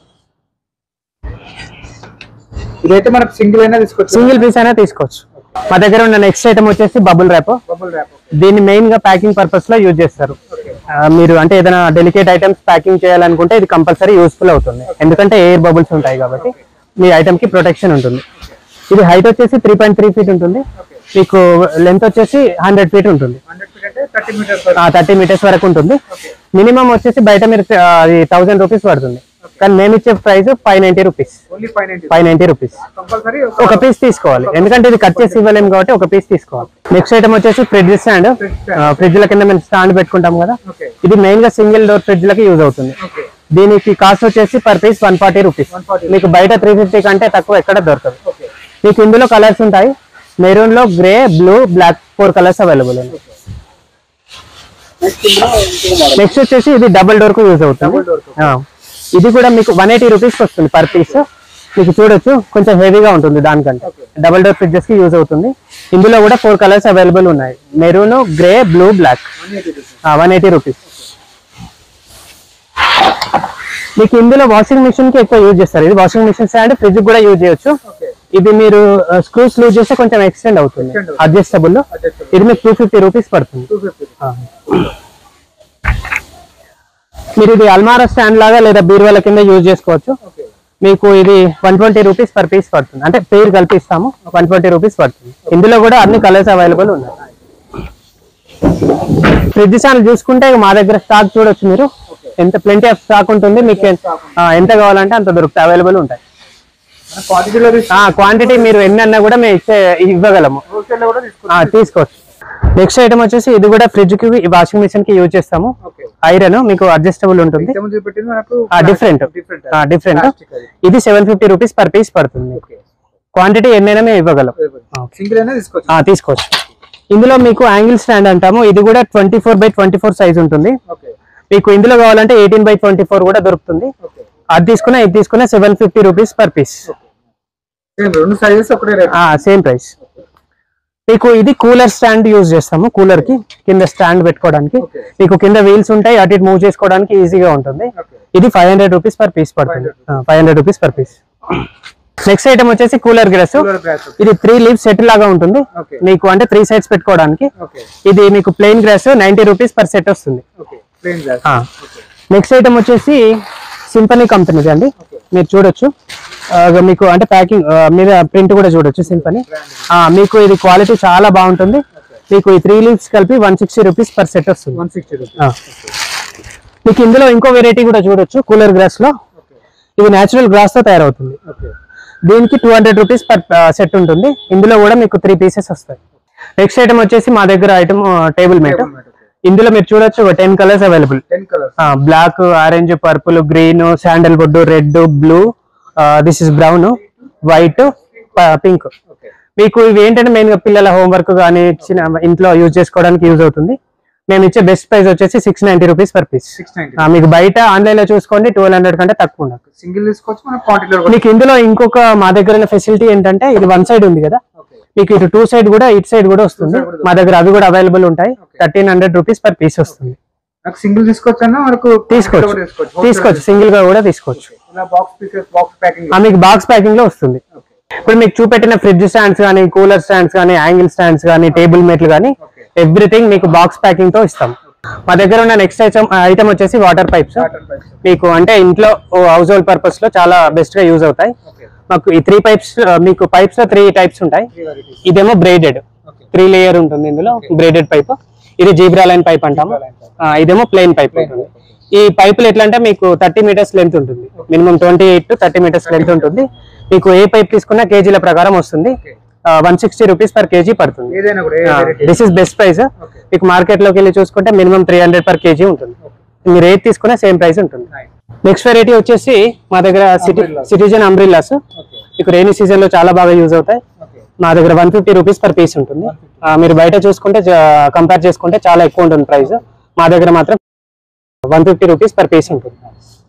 ఇదైతే మనకు సింగిల్ అయినా తీసుకోవచ్చు సింగిల్ పీస్ అయినా తీసుకోవచ్చు మా దగ్గర ఉన్న నెక్స్ట్ ఐటమ్ వచ్చేసి బబుల్ ర్యాప్ బబుల్ ర్యాప్ దీన్ని మెయిన్ గా ప్యాకింగ్ పర్పస్ లో యూజ్ చేస్తారు ఓకే ఆ, మీరు అంటే ఏదైనా డెలికేట్ ఐటమ్స్ ప్యాకింగ్ చేయాలనుకుంటే ఇది కంపల్సరీ యూస్ఫుల్ అవుతుంది ఎందుకంటే ఎయిర్ బబుల్స్ ఉంటాయి కాబట్టి మీ ఐటమ్ కి ప్రొటెక్షన్ ఉంటుంది ఇది హైట్ వచ్చేసి త్రీ పాయింట్ త్రీ ఫీట్ ఉంటుంది మీకు లెంత్ వచ్చేసి హండ్రెడ్ ఫీట్ ఉంటుంది హండ్రెడ్ ఫీట్ అంటే థర్టీ మీటర్స్ థర్టీ మీటర్స్ వరకు ఉంటుంది మినిమం వచ్చేసి బయట మీరు ఆ, అది థౌసండ్ రూపీస్ పడుతుంది కానీ మేము ఇచ్చే price five ninety rupees only five ninety five ninety rupees compulsory ఒక పీస్ తీసుకోవాలి ఎందుకంటే ఇది కట్ చేసి ఇవ్వలేము కాబట్టి ఒక పీస్ తీసుకోవాలి నెక్స్ట్ ఐటమ్ వచ్చేసి ఫ్రిడ్జ్ స్టాండ్ ఫ్రిడ్జ్ ల కింద మేము స్టాండ్ పెట్టుకుంటాం కదా ఓకే ఇది మెయిన్ గా సింగిల్ డోర్ ఫ్రిడ్జ్ లకి యూజ్ అవుతుంది ఓకే దీనికి కాస్ట్ వచ్చేసి per piece one forty rupees 140. మీకు బయట త్రీ ఫిఫ్టీ కంటే తక్కువ ఎక్కడ దొరకదు ఓకే మీకు ఇందులో కలర్స్ ఉంటాయి మెరూన్ లో grey blue black four colours available ఉన్నాయి నెక్స్ట్ వచ్చేసి ఇది డబుల్ డోర్ కు యూజ్ అవుతుంది door కు. ఆ. ఇది కూడా మీకు వన్ ఎయిటీ రూపీస్ వస్తుంది పర్ పీస్ మీకు చూడొచ్చు కొంచెం హెవీగా ఉంటుంది దానికంటే డబుల్ డోర్ ఫ్రిడ్జెస్ కి యూజ్ అవుతుంది ఇందులో కూడా ఫోర్ కలర్స్ అవైలబుల్ ఉన్నాయి maroon grey blue black one eighty rupees మీకు ఇందులో వాషింగ్ మిషన్ కి ఎక్కువ యూజ్ చేస్తారు ఇది వాషింగ్ మిషన్ స్టాండ్ ఫ్రిడ్జ్ కూడా యూజ్ చేయొచ్చు ఓకే ఇది మీరు స్క్రూస్ లూజ్ చేస్తే కొంచెం ఎక్స్టెండ్ అవుతుంది Extend అవుతుంది. Adjustable Adjustable. ఇది మీకు టూ ఫిఫ్టీ రూపీస్ పడుతుంది టూ ఫిఫ్టీ ఆ. మీరు ఇది అల్మారా స్టాండ్ లాగా లేదా బీరువాల కింద యూజ్ చేసుకోవచ్చు ఓకే మీకు ఇది one twenty rupees per piece పడుతుంది అంటే పేరు కల్పిస్తాము వన్ ట్వంటీ రూపీస్ పడుతుంది ఇందులో కూడా అన్ని కలర్స్ అవైలబుల్ ఉన్నాయి ఫ్రిడ్జ్ ఛానల్ చూసుకుంటే మా దగ్గర స్టాక్ చూడొచ్చు మీరు ఎంత ప్లెంటీ ఆఫ్ స్టాక్ ఉంటుంది మీకు ఎంత- ఆ, ఎంత కావాలంటే అంత దొరుకుతాయి అవైలబుల్ ఉంటాయి మన క్వాంటిటీలో ఆ క్వాంటిటీ మీరు ఎన్ని అన్నా కూడా మేము ఇచ్చే ఇవ్వగలము హోల్సేల్ లో కూడా ఆ, తీసుకుంటాం తీసుకోవచ్చు నెక్స్ట్ ఐటమ్ వచ్చేసి ఇది కూడా ఫ్రిడ్జ్ కి వాషింగ్ మిషన్ కి యూజ్ చేస్తాము ఓకే ఐరన్ మీకు అడ్జస్టబుల్ ఉంటుంది ఇంతకుముందు చూపెట్టింది మనకు డిఫరెంట్ డిఫరెంట్ డిఫరెంట్ ప్లాస్టిక్ అది ఇది seven fifty rupees per piece పడుతుంది ఓకే క్వాంటిటీ ఎన్నైనా మేము ఇవ్వగలం సింగిల్ అయినా తీసుకోవచ్చు ఆ, తీసుకోవచ్చు ఇందులో మీకు యాంగిల్ స్టాండ్ అంటాము ఇది కూడా twenty four by twenty four size ఉంటుంది ఓకే మీకు ఇందులో కావాలంటే ఎయిటీన్ బై ట్వంటీ ఫోర్ కూడా దొరుకుతుంది ఓకే అది తీసుకున్నా ఇది తీసుకున్నా seven fifty rupees per piece same రెండు సైజెస్ ఒకటే రేట్ సేమ్ ప్రైస్ మీకు ఇది కూలర్ స్టాండ్ యూజ్ చేస్తాము కూలర్ కి కింద స్టాండ్ పెట్టుకోవడానికి Okay. మీకు కింద వీల్స్ ఉంటాయి అటు ఇటు మూవ్ చేసుకోవడానికి ఈజీగా ఉంటుంది ఓకే ఇది five hundred rupees per piece పడుతుంది five hundred rupees per piece next item వచ్చేసి కూలర్ గ్లాస్ కూలర్ గ్లాస్ ఇది త్రీ లీవ్ సెట్ లాగా ఉంటుంది ఓకే మీకు అంటే త్రీ సైడ్స్ పెట్టుకోవడానికి ఓకే ఇది మీకు plain glass ninety rupees per set వస్తుంది okay plain glass okay next item వచ్చేసి సింపనీ కంపెనీది అండి మీరు చూడొచ్చు ఆ, మీకు అంటే ప్యాకింగ్ మీద ప్రింట్ కూడా చూడొచ్చు సింపనీ మీకు ఇది క్వాలిటీ చాలా బాగుంటుంది మీకు ఈ త్రీ లీవ్స్ కలిపి one sixty rupees per set వస్తుంది వన్ సిక్స్టీ రూపీస్ ఆ. మీకు ఇందులో ఇంకో వెరైటీ కూడా చూడొచ్చు కూలర్ గ్రాస్ లో ఓకే ఇది నేచురల్ గ్రాస్ తో తయారవుతుంది ఓకే దీనికి two hundred rupees per set ఉంటుంది ఇందులో కూడా మీకు త్రీ పీసెస్ వస్తాయి నెక్స్ట్ ఐటమ్ వచ్చేసి మా దగ్గర ఐటమ్ టేబుల్ మేట్ ఇందులో మీరు చూడొచ్చు ఒక ten colours available ten colours black orange purple green sandal wood red blue this is brown white pink okay మీకు ఇవి ఏంటంటే మెయిన్ గా పిల్లల హోంవర్క్ కానీ చిన్న ఇంట్లో యూజ్ చేసుకోవడానికి యూజ్ అవుతుంది మేము ఇచ్చే బెస్ట్ ప్రైస్ వచ్చేసి six ninety rupees per piece six ninety మీకు బయట ఆన్లైన్ లో చూసుకోండి ట్వెల్వ్ హండ్రెడ్ కంటే తక్కువ ఉండదు సింగిల్ తీసుకోవచ్చు మన క్వాంటిటీలో కూడా మీకు ఇందులో ఇంకొక మా దగ్గర ఉన్న ఫెసిలిటీ ఏంటంటే ఇది వన్ సైడ్ ఉంది కదా ఓకే మీకు ఇటు టూ సైడ్ కూడా ఇటు సైడ్ కూడా వస్తుంది కూడా మా దగ్గర అవి కూడా అవైలబుల్ ఉంటాయి thirteen hundred rupees per piece వస్తుంది నాకు సింగిల్ తీసుకోవచ్చు అన్న మనకు తీసుకోవచ్చు కూడా తీసుకోవచ్చు తీసుకోవచ్చు సింగిల్ గా కూడా తీసుకోవచ్చు ఇలా బాక్స్ పీసెస్ బాక్స్ ప్యాకింగ్ ఆ మీకు బాక్స్ ప్యాకింగ్ లో వస్తుంది ఓకే ఇప్పుడు మీకు చూపెట్టిన ఫ్రిడ్జ్ స్టాండ్స్ కానీ కూలర్ స్టాండ్స్ కానీ యాంగిల్ స్టాండ్స్ కానీ టేబుల్ మేట్లు కానీ ఓకే ఎవ్రీథింగ్ మీకు బాక్స్ ప్యాకింగ్ తో ఇస్తాం మా దగ్గర ఉన్న నెక్స్ట్ ఐటమ్ ఐటమ్ వచ్చేసి వాటర్ పైప్స్ కాటన్ పైప్స్ మీకు అంటే ఇంట్లో హౌస్ హోల్డ్ పర్పస్ లో చాలా బెస్ట్ గా యూజ్ అవుతాయి ఓకే మాకు ఈ త్రీ పైప్స్ మీకు పైప్స్ లో త్రీ టైప్స్ ఉంటాయి త్రీ వెరైటీస్ ఇదేమో బ్రేడెడ్ ఓకే త్రీ లేయర్ ఉంటుంది ఇందులో బ్రేడెడ్ పైప్ ఇది జీబ్రా లైన్ పైప్ అంటాము line pipe. ఆ, ఇదేమో ప్లెయిన్ పైప్ ఉంటుంది ఈ పైపులు ఎట్లా అంటే మీకు థర్టీ మీటర్స్ లెంత్ ఉంటుంది minimum twenty eight to thirty metres length ఉంటుంది మీకు ఏ పైప్ తీసుకున్నా కేజీల ప్రకారం వస్తుంది okay one sixty rupees per KG పడుతుంది ఏదైనా కూడా ఏ variety this is best price okay మీకు మార్కెట్ లోకి వెళ్ళి చూసుకుంటే minimum three hundred per KG ఉంటుంది మీరు ఏది తీసుకున్నా సేమ్ ప్రైస్ ఉంటుంది నెక్స్ట్ వెరైటీ వచ్చేసి మా దగ్గర city Umbrellas. Citizen umbrellas okay మీకు రైనీ సీజన్ లో చాలా బాగా యూజ్ అవుతాయి ఓకే మా దగ్గర one fifty rupees per piece ఉంటుంది ఆ, మీరు బయట చూసుకుంటే కంపేర్ చేసుకుంటే చాలా ఎక్కువ ఉంటుంది ప్రైస్ మా దగ్గర మాత్రం one fifty rupees per piece ఉంటుంది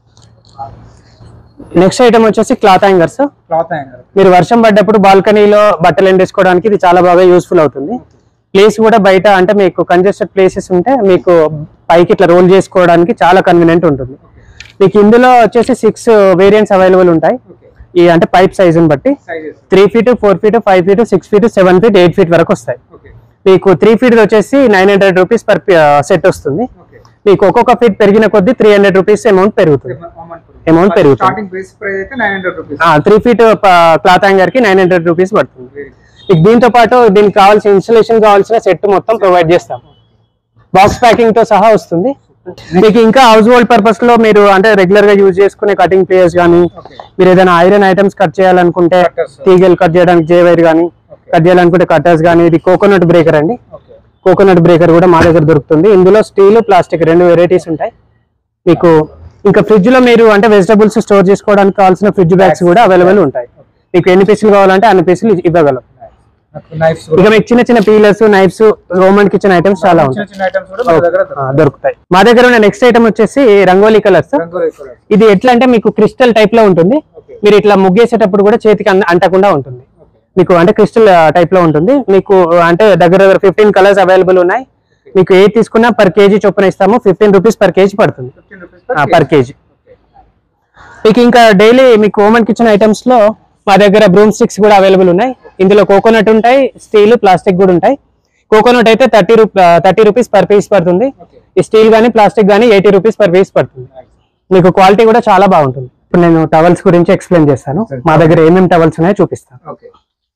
నెక్స్ట్ ఐటమ్ వచ్చేసి క్లాత్ హ్యాంగర్స్ క్లాత్ హ్యాంగర్ మీరు వర్షం పడ్డప్పుడు బాల్కనీలో బట్టలు ఎండేసుకోవడానికి ఇది చాలా బాగా యూస్ఫుల్ అవుతుంది ప్లేస్ కూడా బయట అంటే మీకు కంజెస్టెడ్ ప్లేసెస్ ఉంటే మీకు పైకి ఇట్లా రోల్ చేసుకోవడానికి చాలా కన్వీనియంట్ ఉంటుంది మీకు ఇందులో వచ్చేసి సిక్స్ వేరియంట్స్ అవైలబుల్ ఉంటాయి ఓకే ఈ అంటే పైప్ సైజుని బట్టి sizes three feet four feet five feet six feet seven feet eight feet వరకు వస్తాయి ఓకే మీకు త్రీ ఫీట్ వచ్చేసి nine hundred rupees per set వస్తుంది ఓకే మీకు ఒక్కొక్క ఫీట్ పెరిగిన కొద్దీ త్రీ హండ్రెడ్ రూపీస్ అమౌంట్ పెరుగుతుంది Amount పెరుగుతుంది. స్టార్టింగ్ బేస్ ప్రైస్ అయితే nine hundred rupees three feet cloth hanger కి నైన్ హండ్రెడ్ రూపీస్ పడుతుంది మీకు దీంతో పాటు దీనికి కావాల్సిన ఇన్స్టలేషన్ కావాల్సిన సెట్ మొత్తం ప్రొవైడ్ చేస్తాం బాక్స్ ప్యాకింగ్ తో సహా వస్తుంది మీకు ఇంకా హౌస్ హోల్డ్ పర్పస్ లో మీరు అంటే రెగ్యులర్ గా యూజ్ చేసుకునే కటింగ్ ప్లేయర్స్ కానీ ఓకే మీరు ఏదైనా ఐరన్ ఐటమ్స్ కట్ చేయాలనుకుంటే Cutters. తీగలు కట్ చేయడానికి జే వైర్ కానీ కట్ చేయాలనుకుంటే కట్టర్స్ కానీ ఇది కోకోనట్ బ్రేకర్ అండి ఓకే కోకోనట్ బ్రేకర్ కూడా మా దగ్గర దొరుకుతుంది ఇందులో స్టీల్ ప్లాస్టిక్ రెండు వెరైటీస్ ఉంటాయి మీకు ఇంకా ఫ్రిడ్జ్ లో మీరు అంటే వెజిటబుల్స్ స్టోర్ చేసుకోవడానికి కావాల్సిన ఫ్రిడ్జ్ బ్యాగ్స్ కూడా అవైలబుల్ ఉంటాయి మీకు ఎన్ని పీసులు కావాలంటే అన్ని పీసులు ఇవ్వగలం నైఫ్స్ ఇక మీకు చిన్న చిన్న పీలర్స్ నైఫ్స్ రోమన్ కిచెన్ ఐటమ్స్ చాలా చిన్న ఉంటాయి చిన్న ఐటమ్స్ కూడా మన దగ్గర ఆ, దొరుకుతాయి మా దగ్గర ఉన్న నెక్స్ట్ ఐటమ్ వచ్చేసి రంగోలీ కలర్స్ రంగోలీ కలర్ ఇది ఎట్లా అంటే మీకు క్రిస్టల్ టైప్ లో ఉంటుంది ఓకే మీరు ఇట్లా ముగ్గేసేటప్పుడు కూడా చేతికి అన్న- అంటకుండా ఉంటుంది ఓకే మీకు అంటే క్రిస్టల్ టైప్ లో ఉంటుంది మీకు అంటే దగ్గర దగ్గర ఫిఫ్టీన్ కలర్స్ అవైలబుల్ ఉన్నాయి మీకు ఏ తీసుకున్నా పర్ కేజీ చొప్పున ఇస్తాము ఫిఫ్టీన్ రూపీస్ పర్ కేజీ పడుతుంది fifteen rupees per KG okay మీకు ఇంకా డైలీ మీకు ఓమన్ కిచెన్ ఐటమ్స్ లో మా దగ్గర బ్రూమ్ స్టిక్స్ కూడా అవైలబుల్ ఉన్నాయి ఇందులో కోకోనట్ ఉంటాయి స్టీల్ ప్లాస్టిక్ కూడా ఉంటాయి కోకోనట్ అయితే థర్టీ రూ థర్టీ రూపీస్ పర్ పీస్ పడుతుంది ఓకే ఈ స్టీల్ కానీ ప్లాస్టిక్ కానీ ఎయిటీ రూపీస్ పర్ పీస్ పడుతుంది మీకు క్వాలిటీ కూడా చాలా బాగుంటుంది ఇప్పుడు నేను టవల్స్ గురించి ఎక్స్ప్లెయిన్ చేస్తాను మా దగ్గర ఏమేమి టవల్స్ ఉన్నాయో చూపిస్తాను ఓకే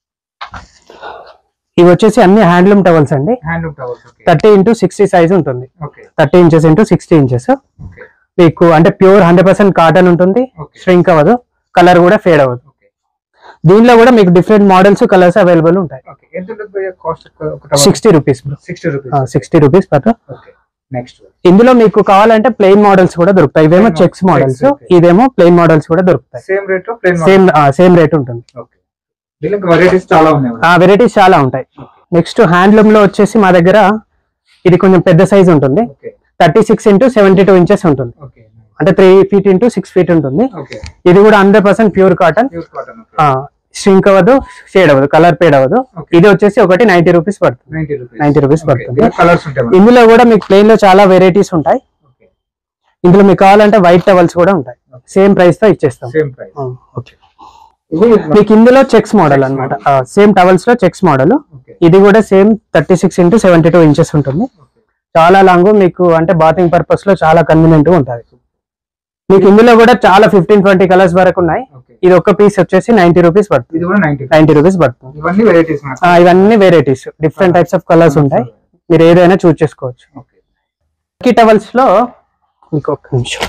ఇవి వచ్చేసి అన్ని హ్యాండ్లూమ్ టవల్స్ అండి handloom towels okay thirty into sixty size ఉంటుంది okay thirty inches into sixty inches okay మీకు అంటే ప్యూర్ హండ్రెడ్ పర్సెంట్ కాటన్ ఉంటుంది Okay. ష్రింక్ అవ్వదు కలర్ కూడా ఫేడ్ అవ్వదు ఓకే దీనిలో కూడా మీకు డిఫరెంట్ మోడల్స్ కలర్స్ అవైలబుల్ ఉంటాయి ఓకే ఎంత ఉంటుంది భయ్యా కాస్ట్ ఒక towel sixty rupees sixty rupees sixty rupees per okay next ఇందులో మీకు కావాలంటే ప్లెయిన్ మోడల్స్ కూడా దొరుకుతాయి ఇవేమో Plain checks models, models okay. ఇదేమో ప్లెయిన్ మోడల్స్ కూడా దొరుకుతాయి సేమ్ రేట్ లో ప్లేన్ సేమ్ సేమ్ రేట్ ఉంటుంది ఓకే దీనికి వెరైటీస్ చాలా ఉన్నాయి ఆ వెరైటీస్ చాలా ఉంటాయి నెక్స్ట్ హ్యాండ్లూమ్ లో వచ్చేసి మా దగ్గర ఇది కొంచెం పెద్ద సైజ్ ఉంటుంది okay thirty six into seventy two inches ఉంటుంది ఓకే అంటే three feet into six feet ఉంటుంది ఓకే ఇది కూడా hundred percent pure cotton pure cotton okay shrink అవ్వదు షేడ్ అవ్వదు కలర్ పేడ్ అవ్వదు Okay. ఇది వచ్చేసి ఒకటి నైన్టీ రూపీస్ పడుతుంది నైన్టీ రూపీస్ నైన్టీ రూపీస్ పడుతుంది కలర్స్ ఉంటాయి మనకి. ఇందులో కూడా మీకు ప్లెయిన్ లో చాలా వెరైటీస్ ఉంటాయి Okay. ఇందులో మీకు కావాలంటే వైట్ టవల్స్ కూడా ఉంటాయి సేమ్ ప్రైస్ తో ఇచ్చేస్తాం సేమ్ ప్రైస్ ఓకే ఇవి మీకు ఇందులో చెక్స్ మోడల్ అన్నమాట సేమ్ టవల్స్ లో చెక్స్ మోడల్ ఓకే ఇది కూడా same thirty six into seventy two inches ఉంటుంది చాలా లాంగ్ మీకు అంటే బాతింగ్ పర్పస్ లో చాలా కన్వీనియంట్ గా ఉంటుంది మీకు ఇందులో కూడా చాలా ఫిఫ్టీన్ ట్వంటీ కలర్స్ వరకు ఉన్నాయి ఓకే ఇది ఒక పీస్ వచ్చేసి నైన్టీ రూపీస్ పడుతుంది ఇది కూడా నైన్టీ నైన్టీ రూపీస్ పడుతుంది ఇవన్నీ వెరైటీస్ ఆ, ఇవన్నీ varieties different types of colours ఉంటాయి మీరు ఏదైనా చూస్ చేసుకోవచ్చు ఓకే కీ టవల్స్ లో మీకు ఒక్క నిమిషం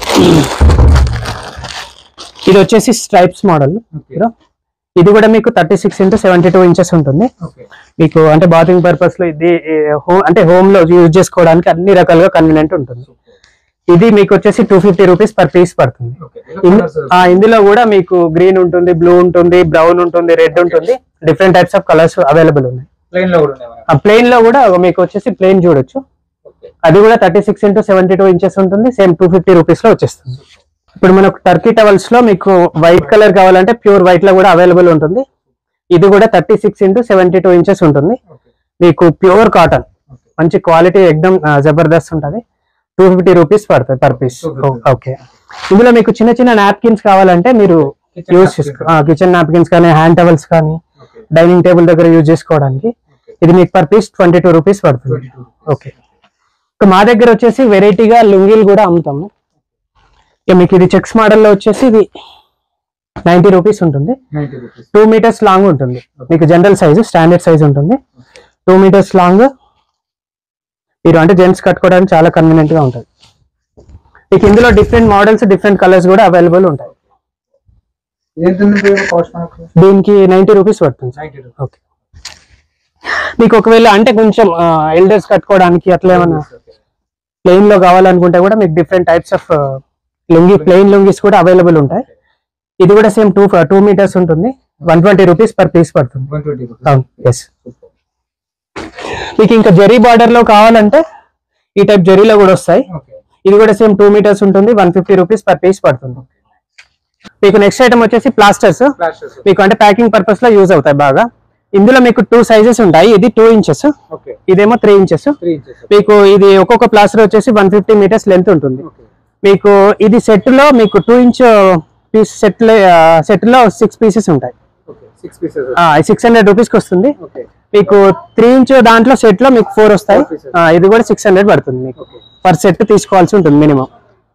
ఇది వచ్చేసి స్ట్రైప్స్ మోడల్ ఓకే ఇది కూడా మీకు thirty six into seventy two inches ఉంటుంది ఓకే మీకు అంటే బాతింగ్ పర్పస్ లో ఇది హోమ్ అంటే హోమ్ లో యూజ్ చేసుకోవడానికి అన్ని రకాలుగా కన్వీనియంట్ ఉంటుంది ఇది మీకు వచ్చేసి two fifty rupees per piece పడుతుంది ఓకే ఇన్- ఆ, ఇందులో కూడా మీకు గ్రీన్ ఉంటుంది బ్లూ ఉంటుంది బ్రౌన్ ఉంటుంది రెడ్ ఉంటుంది different types of colours available ఉన్నాయి ప్లెయిన్ లో కూడా ఉన్నాయి మనకి. ఆ ప్లెయిన్ లో కూడా మీకు వచ్చేసి ప్లెయిన్ చూడొచ్చు ఓకే అది కూడా thirty six into seventy two inches ఉంటుంది సేమ్ టూ ఫిఫ్టీ రూపీస్ లో వచ్చేస్తుంది ఇప్పుడు మనకు టర్కీ టవల్స్ లో మీకు వైట్ కలర్ కావాలంటే ప్యూర్ వైట్ లో కూడా అవైలబుల్ ఉంటుంది ఇది కూడా thirty six into seventy two inches ఉంటుంది ఓకే మీకు ప్యూర్ కాటన్ ఓకే మంచి క్వాలిటీ ఎక్దమ్ ఆ, జబర్దస్త్ ఉంటుంది టూ ఫిఫ్టీ రూపీస్ పడుతుంది పర్ పీస్ 250. ఓకే ఇందులో మీకు చిన్న చిన్న నాప్కిన్స్ కావాలంటే మీరు Kitchen యూజ్ napkins. చేసుకో కిచెన్ నాప్కిన్స్ కానీ హ్యాండ్ టవల్స్ కానీ ఓకే డైనింగ్ టేబుల్ దగ్గర యూజ్ చేసుకోవడానికి ఓకే ఇది మీకు per piece twenty two rupees పడుతుంది 22. ఓకే ఇక మా దగ్గర వచ్చేసి వెరైటీగా లుంగీలు కూడా అమ్ముతాము ఇక మీకు ఇది చెక్స్ మోడల్లో వచ్చేసి ఇది నైంటీ రూపీస్ ఉంటుంది ninety rupees two metres long ఉంటుంది మీకు జనరల్ సైజు స్టాండర్డ్ సైజ్ ఉంటుంది టూ మీటర్స్ లాంగ్ మీరు అంటే జెంట్స్ కట్టుకోవడానికి చాలా కన్వీనియంట్ గా ఉంటుంది మీకు ఇందులో డిఫరెంట్ మోడల్స్ డిఫరెంట్ కలర్స్ కూడా అవైలబుల్ ఉంటాయి ఎంత కాస్ట్ మనకు దీనికి నైంటీ రూపీస్ పడుతుంది నైన్టీ రూపీస్ ఓకే మీకు ఒకవేళ అంటే కొంచెం ఎల్డర్స్ కట్టుకోవడానికి అట్లా ఏమన్నా ఓకే ప్లెయిన్ లో కావాలనుకుంటే కూడా మీకు different types of lungi plain lungis కూడా అవైలబుల్ ఉంటాయి ఇది కూడా సేమ్ టూ టూ మీటర్స్ ఉంటుంది one twenty rupees per piece పడుతుంది వన్ ట్వంటీ రూపీస్ అవును ఎస్ మీకు ఇంకా జరీ బార్డర్ లో కావాలంటే ఈ టైప్ జరీలో కూడా వస్తాయి ఓకే ఇది కూడా సేమ్ టూ మీటర్స్ ఉంటుంది one fifty rupees per piece పడుతుంది మీకు నెక్స్ట్ ఐటమ్ వచ్చేసి ప్లాస్టర్స్ ఫ్లాషెస్ మీకు అంటే ప్యాకింగ్ పర్పస్ లో యూజ్ అవుతాయి బాగా ఇందులో మీకు టూ సైజెస్ ఉంటాయి ఇది టూ ఇంచెస్ ఓకే ఇదేమో త్రీ ఇంచెస్ త్రీ ఇంచెస్ మీకు ఇది ఒక్కొక్క ప్లాస్టర్ వచ్చేసి వన్ ఫిఫ్టీ మీటర్స్ లెంత్ ఉంటుంది ఓకే మీకు ఇది సెట్ లో మీకు two inch piece set set లో సిక్స్ పీసెస్ ఉంటాయి okay six pieces six hundred rupees కి వస్తుంది ఓకే మీకు త్రీ ఇంచ్ దాంట్లో సెట్ లో మీకు ఫోర్ వస్తాయి Four pieces. ఆ, ఇది కూడా సిక్స్ హండ్రెడ్ పడుతుంది మీకు ఓకే పర్ సెట్ తీసుకోవాల్సి ఉంటుంది మినిమం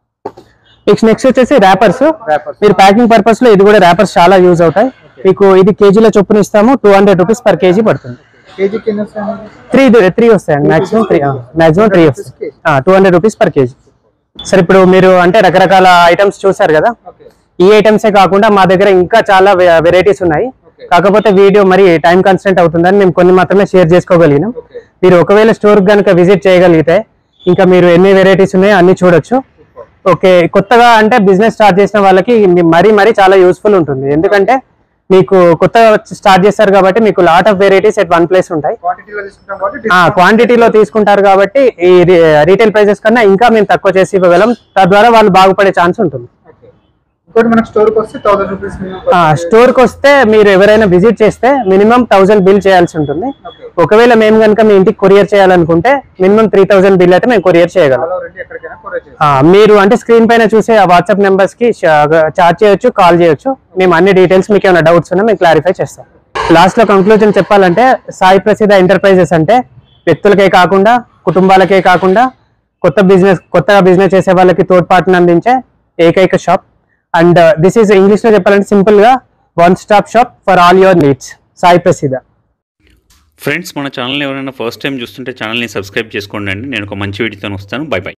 మీకు నెక్స్ట్ వచ్చేసి ర్యాపర్స్ ర్యాపర్స్ మీరు ప్యాకింగ్ పర్పస్ లో ఇది కూడా ర్యాపర్స్ చాలా యూజ్ అవుతాయి మీకు ఇది కేజీలో చొప్పున ఇస్తాము two hundred rupees per KG పడుతుంది కేజీ కింద వస్తాయండి త్రీ త్రీ వస్తాయండి మాక్సిమం త్రీ మాక్సిమం త్రీ వస్తాయి two hundred rupees per KG సరే ఇప్పుడు మీరు అంటే రకరకాల ఐటమ్స్ చూసారు కదా ఓకే ఈ ఐటమ్సే కాకుండా మా దగ్గర ఇంకా చాలా వెరైటీస్ ఉన్నాయి ఓకే కాకపోతే వీడియో మరి టైం కన్స్టెంట్ అవుతుందని మేము కొన్ని మాత్రమే షేర్ చేసుకోగలిగినాం ఓకే మీరు ఒకవేళ స్టోర్ కనుక విజిట్ చేయగలిగితే ఇంకా మీరు ఎన్ని వెరైటీస్ ఉన్నాయో అన్ని చూడొచ్చు ఓకే కొత్తగా అంటే బిజినెస్ స్టార్ట్ చేసిన వాళ్ళకి మీ- మరీ మరీ చాలా యూస్ఫుల్ ఉంటుంది ఎందుకంటే మీకు కొత్తగా స్టార్ట్ చేస్తారు కాబట్టి మీకు lot of varieties at one place ఉంటాయి క్వాంటిటీలో తీసుకుంటాం కాబట్టి ఆ క్వాంటిటీలో తీసుకుంటారు కాబట్టి ఈ రీటైల్ ప్రైసెస్ కన్నా ఇంకా మేము తక్కువ చేసి ఇవ్వగలం తద్వారా వాళ్ళు బాగుపడే ఛాన్స్ ఉంటుంది ఓకే ఇంకోటి మనకు స్టోర్కి వస్తే థౌసండ్ రూపీస్ స్టోర్ కి వస్తే మీరు ఎవరైనా విజిట్ చేస్తే మినిమం థౌసండ్ బిల్ చేయాల్సి ఉంటుంది ఓకే ఒకవేళ మేము కనుక మీ ఇంటికి కొరియర్ చేయాలనుకుంటే మినిమం త్రీ థౌసండ్ బిల్ అయితే మేము కొరియర్ చేయగలం ఆల్ ఓవర్ ఇండియా ఎక్కడికైనా కొరియర్ చేస్తాం ఆ, మీరు అంటే స్క్రీన్ పైన చూసే ఆ వాట్సాప్ నెంబర్స్ కి చాట్ చేయొచ్చు కాల్ చేయొచ్చు మేము అన్ని డీటెయిల్స్ మీకు ఏమైనా డౌట్స్ ఉన్నా మేము క్లారిఫై చేస్తాం లాస్ట్ లో కంక్లూజన్ చెప్పాలంటే సాయి ప్రసిద్ధ ఎంటర్ప్రైజెస్ అంటే వ్యక్తులకే కాకుండా కుటుంబాలకే కాకుండా కొత్త బిజినెస్ కొత్తగా బిజినెస్ చేసే వాళ్ళకి తోడ్పాటును అందించే ఏకైక shop and this is English లో చెప్పాలంటే సింపుల్ గా one stop shop for all your needs Sai Prasiddha friends మన ఛానల్ ఎవరైనా ఫస్ట్ టైం చూస్తుంటే ఛానల్ని సబ్స్క్రైబ్ చేసుకోండి అండి నేను ఒక మంచి వీడియోతో వస్తాను బై బై